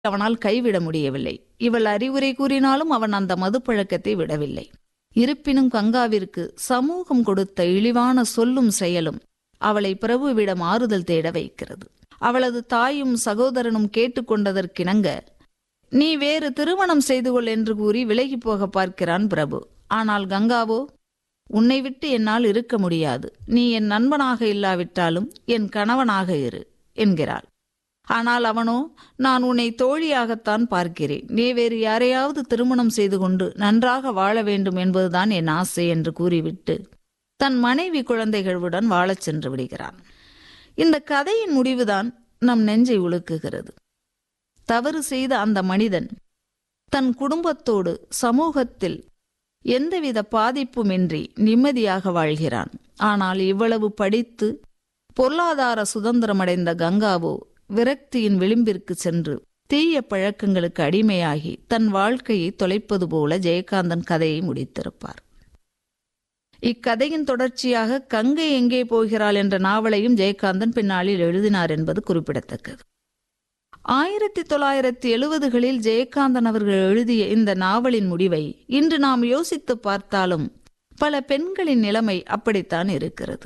அவனால் கைவிட முடியவில்லை இவள் அறிவுரை கூறினாலும் அவன் அந்த மதுப்பழக்கத்தை விடவில்லை இருப்பினும் கங்காவிற்கு சமூகம் கொடுத்த இழிவான சொல்லும் செயலும் அவளை பிரபுவிடம் ஆறுதல் தேட வைக்கிறது அவளது தாயும் சகோதரனும் கேட்டுக்கொண்டதற்கிணங்க நீ வேறு திருமணம் செய்து கொள் என்று கூறி விலகி போக பார்க்கிறான் பிரபு ஆனால் கங்காவோ உன்னை விட்டு என்னால் இருக்க முடியாது நீ என் நண்பனாக இல்லாவிட்டாலும் என் கணவனாக இரு என்கிறாள் ஆனால் அவனோ நான் உன்னை தோழியாகத்தான் பார்க்கிறேன் நீ வேறு யாரையாவது திருமணம் செய்து கொண்டு நன்றாக வாழ வேண்டும் என்பதுதான் என் ஆசை என்று கூறிவிட்டு தன் மனைவி குழந்தைகளுடன் வாழச் சென்று விடுகிறான் இந்த கதையின் முடிவுதான் நம் நெஞ்சை உலுக்குகிறது தவறு செய்த அந்த மனிதன் தன் குடும்பத்தோடு சமூகத்தில் எந்தவித பாதிப்புமின்றி நிம்மதியாக வாழ்கிறான் ஆனால் இவ்வளவு படித்து பொருளாதார சுதந்திரமடைந்த கங்காவோ விரக்தியின் விளிம்பிற்கு சென்று தீய பழக்கங்களுக்கு அடிமையாகி தன் வாழ்க்கையை தொலைப்பது போல ஜெயகாந்தன் கதையை முடித்திருப்பார் இக்கதையின் தொடர்ச்சியாக கங்கை எங்கே போகிறாள் என்ற நாவலையும் ஜெயகாந்தன் பின்னாளில் எழுதினார் என்பது குறிப்பிடத்தக்கது ஆயிரத்தி தொள்ளாயிரத்தி எழுபதுகளில் ஜெயகாந்தன் அவர்கள் எழுதிய இந்த நாவலின் முடிவை இன்று நாம் யோசித்து பார்த்தாலும் பல பெண்களின் நிலைமை அப்படித்தான் இருக்கிறது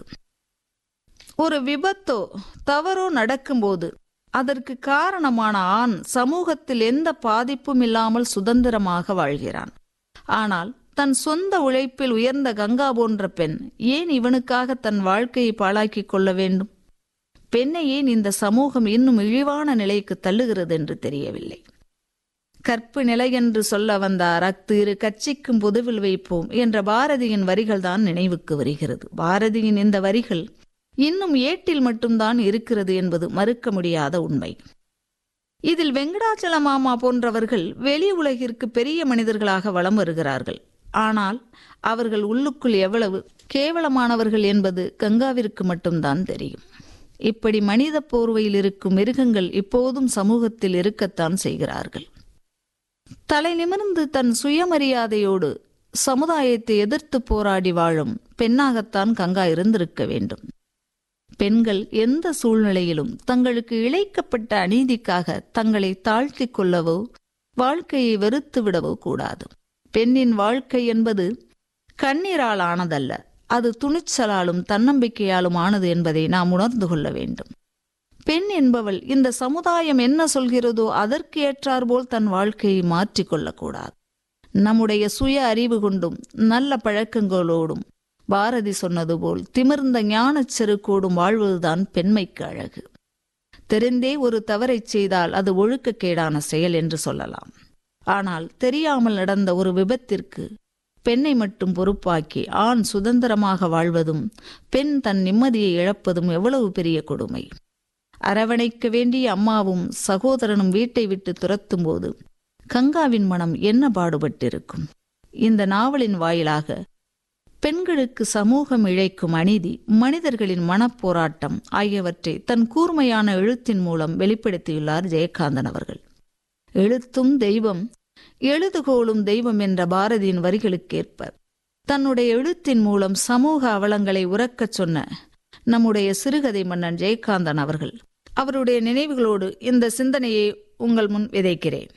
ஒரு விபத்தோ தவறோ நடக்கும்போது அதற்கு காரணமான ஆண் சமூகத்தில் எந்த பாதிப்பும் இல்லாமல் சுதந்திரமாக வாழ்கிறான் ஆனால் தன் சொந்த உழைப்பில் உயர்ந்த கங்கா போன்ற பெண் ஏன் இவனுக்காக தன் வாழ்க்கையை பாழாக்கிக் கொள்ள வேண்டும் பெண்ணை ஏன் இந்த சமூகம் இன்னும் இழிவான நிலைக்கு தள்ளுகிறது என்று தெரியவில்லை கற்பு நிலை என்று சொல்ல வந்தார் அத்து இரு கட்சிக்கும் பொதுவில் வைப்போம் என்ற பாரதியின் வரிகள்தான் நினைவுக்கு வருகிறது பாரதியின் இந்த வரிகள் இன்னும் ஏட்டில் மட்டும்தான் இருக்கிறது என்பது மறுக்க முடியாத உண்மை இதில் வெங்கடாச்சல மாமா போன்றவர்கள் வெளி உலகிற்கு பெரிய மனிதர்களாக வலம் வருகிறார்கள் ஆனால் அவர்கள் உள்ளுக்குள் எவ்வளவு கேவலமானவர்கள் என்பது கங்காவிற்கு மட்டும்தான் தெரியும் இப்படி மனித போர்வையில் இருக்கும் மிருகங்கள் இப்போதும் சமூகத்தில் இருக்கத்தான் செய்கிறார்கள் தலை நிமிர்ந்து தன் சுயமரியாதையோடு சமுதாயத்தை எதிர்த்து போராடி வாழும் பெண்ணாகத்தான் கங்கா இருந்திருக்க வேண்டும் பெண்கள் எந்த சூழ்நிலையிலும் தங்களுக்கு இழைக்கப்பட்ட அநீதிக்காக தங்களை தாழ்த்தி கொள்ளவோ வாழ்க்கையை வெறுத்து விடவோ கூடாது பெண்ணின் வாழ்க்கை என்பது கண்ணீரால் ஆனதல்ல அது துணிச்சலாலும் தன்னம்பிக்கையாலும் ஆனது என்பதை நாம் உணர்ந்து கொள்ள வேண்டும் பெண் என்பவள் இந்த சமுதாயம் என்ன சொல்கிறதோ அதற்கு ஏற்றாற்போல் தன் வாழ்க்கையை மாற்றிக்கொள்ளக்கூடாது நம்முடைய சுய அறிவு கொண்டும் நல்ல பழக்கங்களோடும் பாரதி சொன்னது போல் திமிர்ந்த ஞானச் செருக்கோடும் வாழ்வதுதான் பெண்மைக்கு அழகு தெரிந்தே ஒரு தவறைச் செய்தால் அது ஒழுக்கக்கேடான செயல் என்று சொல்லலாம் ஆனால் தெரியாமல் நடந்த ஒரு விபத்திற்கு பெண்ணை மட்டும் பொறுப்பாக்கி ஆண் சுதந்திரமாக வாழ்வதும் பெண் தன் நிம்மதியை இழப்பதும் எவ்வளவு பெரிய கொடுமை அரவணைக்க வேண்டிய அம்மாவும் சகோதரனும் வீட்டை விட்டு துரத்தும் போது கங்காவின் மனம் என்ன பாடுபட்டிருக்கும் இந்த நாவலின் வாயிலாக பெண்களுக்கு சமூகம் இழைக்கும் அநீதி மனிதர்களின் மனப்போராட்டம் ஆகியவற்றை தன் கூர்மையான எழுத்தின் மூலம் வெளிப்படுத்தியுள்ளார் ஜெயகாந்தன் அவர்கள் எழுத்தும் தெய்வம் எழுதுகோளும் தெய்வம் என்ற பாரதியின் வரிகளுக்கேற்ப தன்னுடைய எழுத்தின் மூலம் சமூக அவலங்களை உறக்கச் சொன்ன நம்முடைய சிறுகதை மன்னன் ஜெயகாந்தன் அவர்கள் அவருடைய நினைவுகளோடு இந்த சிந்தனையை உங்கள் முன் விதைக்கிறேன்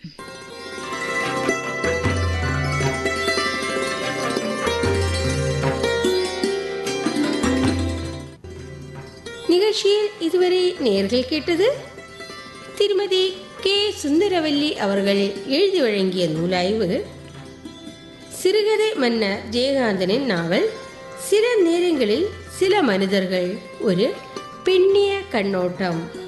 நிகழ்ச்சியில் இதுவரை நேர்கள் கேட்டது திருமதி கே சுந்தரவல்லி அவர்கள் எழுதி வழங்கிய நூலாய்வு சிறுகதை மன்னர் ஜெயகாந்தனின் நாவல் சில நேரங்களில் சில மனிதர்கள் ஒரு பெண்ணிய கண்ணோட்டம்